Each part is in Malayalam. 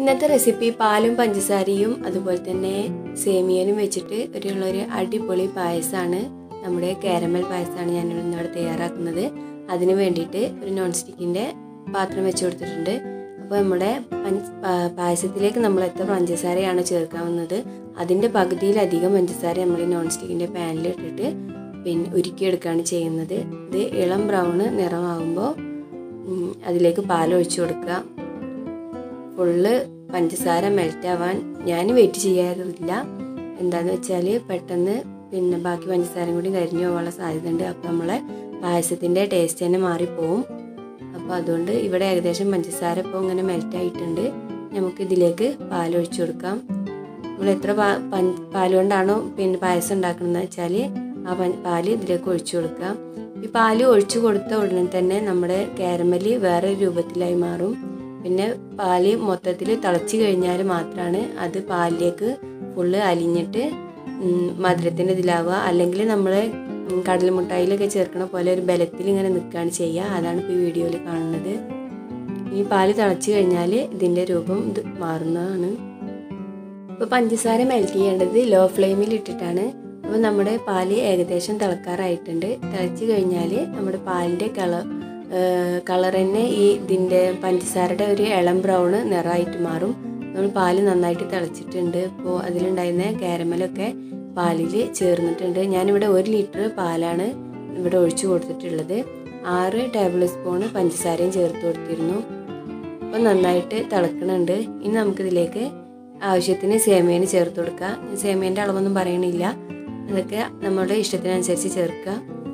ഇന്നത്തെ റെസിപ്പി പാലും പഞ്ചസാരയും അതുപോലെ തന്നെ സേമിയനും വെച്ചിട്ട് ഒരു ഉള്ളൊരു അടിപൊളി പായസമാണ് നമ്മുടെ കാരമൽ പായസമാണ് ഞാൻ ഇന്നിവിടെ തയ്യാറാക്കുന്നത് അതിന് വേണ്ടിയിട്ട് ഒരു നോൺ സ്റ്റിക്കിൻ്റെ പാത്രം വെച്ച് കൊടുത്തിട്ടുണ്ട് അപ്പോൾ നമ്മുടെ പഞ്ച പാ- പായസത്തിലേക്ക് നമ്മൾ എത്ര പഞ്ചസാരയാണ് ചേർക്കാവുന്നത് അതിൻ്റെ പകുതിയിലധികം പഞ്ചസാര നമ്മൾ നോൺ സ്റ്റിക്കിൻ്റെ പാനിൽ ഇട്ടിട്ട് പിന്നെ ഉരുക്കിയെടുക്കുകയാണ് ചെയ്യുന്നത് ഇത് ഇളം ബ്രൗണ് നിറമാകുമ്പോൾ ഉം, അതിലേക്ക് പാലൊഴിച്ച് കൊടുക്കുക ഫുള്ള് പഞ്ചസാര മെൽറ്റ് ആവാൻ ഞാൻ വെയിറ്റ് ചെയ്യാറില്ല എന്താന്ന് വെച്ചാൽ പെട്ടെന്ന് പിന്നെ ബാക്കി പഞ്ചസാരയും കൂടി കരിഞ്ഞു പോകാനുള്ള സാധ്യത ഉണ്ട് അപ്പോൾ നമ്മളെ പായസത്തിൻ്റെ ടേസ്റ്റ് തന്നെ മാറിപ്പോവും അപ്പോൾ അതുകൊണ്ട് ഇവിടെ ഏകദേശം പഞ്ചസാര ഇപ്പോൾ ഇങ്ങനെ മെൽറ്റ് ആയിട്ടുണ്ട് നമുക്ക് ഇതിലേക്ക് പാലൊഴിച്ച് കൊടുക്കാം നമ്മൾ എത്ര പാ പഞ്ച് പാൽ കൊണ്ടാണോ പിന്നെ പായസം ഉണ്ടാക്കുന്നത് വെച്ചാൽ ആ പ- പാല് ഇതിലേക്ക് ഒഴിച്ചു കൊടുക്കാം ഈ പാല് ഒഴിച്ചു കൊടുത്ത ഉടനെ തന്നെ നമ്മുടെ കാരമല് വേറെ രൂപത്തിലായി മാറും പിന്നെ പാല് മൊത്തത്തിൽ തിളച്ച് കഴിഞ്ഞാൽ മാത്രമാണ് അത് പാലിലേക്ക് ഫുള്ള് അലിഞ്ഞിട്ട് ഉം, മധുരത്തിൻ്റെ ഇതിലാവുക അല്ലെങ്കിൽ നമ്മൾ കടൽ മുട്ടായിലൊക്കെ ചേർക്കണ പോലെ ഒരു ബലത്തിൽ ഇങ്ങനെ നിൽക്കുകയാണ് ചെയ്യുക അതാണ് ഇപ്പോൾ ഈ വീഡിയോയിൽ കാണുന്നത് ഈ പാല് തിളച്ച് കഴിഞ്ഞാൽ ഇതിൻ്റെ രൂപം ഇത് മാറുന്നതാണ് ഇപ്പോൾ പഞ്ചസാര മെൽറ്റ് ചെയ്യേണ്ടത് ലോ ഫ്ലെയിമിൽ ഇട്ടിട്ടാണ് അപ്പോൾ നമ്മുടെ പാല് ഏകദേശം തിളക്കാറായിട്ടുണ്ട് തിളച്ച് കഴിഞ്ഞാൽ നമ്മുടെ പാലിൻ്റെ കളർ കളർ തന്നെ ഈ ഇതിൻ്റെ പഞ്ചസാരയുടെ ഒരു ഇളം ബ്രൗണ് നിറമായിട്ട് മാറും നമ്മൾ പാല് നന്നായിട്ട് തിളച്ചിട്ടുണ്ട് ഇപ്പോൾ അതിലുണ്ടായിരുന്ന കാരമലൊക്കെ പാലിൽ ചേർന്നിട്ടുണ്ട് ഞാനിവിടെ ഒരു ലിറ്റർ പാലാണ് ഇവിടെ ഒഴിച്ചു കൊടുത്തിട്ടുള്ളത് ആറ് ടേബിൾ സ്പൂണ് പഞ്ചസാരയും ചേർത്ത് കൊടുത്തിരുന്നു അപ്പോൾ നന്നായിട്ട് തിളക്കണുണ്ട് ഇനി നമുക്കിതിലേക്ക് ആവശ്യത്തിന് സേമിയന് ചേർത്ത് കൊടുക്കുക ഞാൻ സേമിയൻ്റെ അളവൊന്നും പറയണില്ല അതൊക്കെ നമ്മുടെ ഇഷ്ടത്തിനനുസരിച്ച് ചേർക്കുക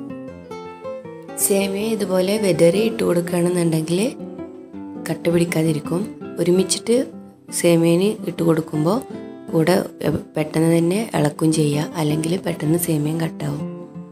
സേമിയ ഇതുപോലെ വെതറി ഇട്ട് കൊടുക്കുകയാണെന്നുണ്ടെങ്കിൽ കട്ട പിടിക്കാതിരിക്കും ഒരുമിച്ചിട്ട് സേമിയന് ഇട്ട് കൊടുക്കുമ്പോൾ കൂടെ എ- പെട്ടെന്ന് തന്നെ ഇളക്കും ചെയ്യുക അല്ലെങ്കിൽ പെട്ടെന്ന് സേമിയം കട്ടാവും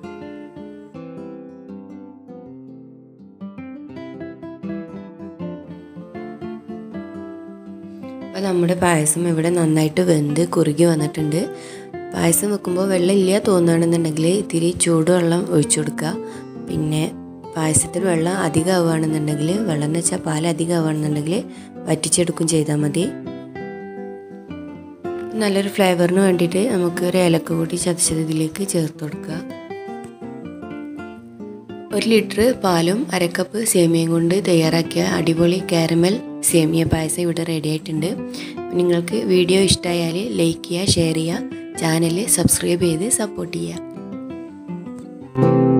അപ്പോൾ നമ്മുടെ പായസം ഇവിടെ നന്നായിട്ട് വെന്ത് കുറുകി വന്നിട്ടുണ്ട് പായസം വെക്കുമ്പോൾ വെള്ളം ഇല്ല തോന്നുകയാണെന്നുണ്ടെങ്കിൽ ഇത്തിരി ചൂടുവെള്ളം ഒഴിച്ചു കൊടുക്കുക പിന്നെ പായസത്തിൽ വെള്ളം അധികം ആവുകയാണെന്നുണ്ടെങ്കിൽ വെള്ളം എന്ന് വെച്ചാൽ പാൽ അധികം ആവുകയാണെന്നുണ്ടെങ്കിൽ വറ്റിച്ചെടുക്കും ചെയ്താൽ മതി നല്ലൊരു ഫ്ലേവറിന് വേണ്ടിയിട്ട് നമുക്ക് ഒരു ഏലക്ക കൂടി ചതച്ചത് ഇതിലേക്ക് ചേർത്ത് കൊടുക്കുക ഒരു ലിറ്റർ പാലും അരക്കപ്പ് സേമിയയും കൊണ്ട് തയ്യാറാക്കിയ അടിപൊളി കാരമൽ സേമിയ പായസം ഇവിടെ റെഡി ആയിട്ടുണ്ട് നിങ്ങൾക്ക് വീഡിയോ ഇഷ്ടമായാൽ ലൈക്ക് ചെയ്യുക ഷെയർ ചെയ്യുക ചാനൽ സബ്സ്ക്രൈബ് ചെയ്ത് സപ്പോർട്ട് ചെയ്യുക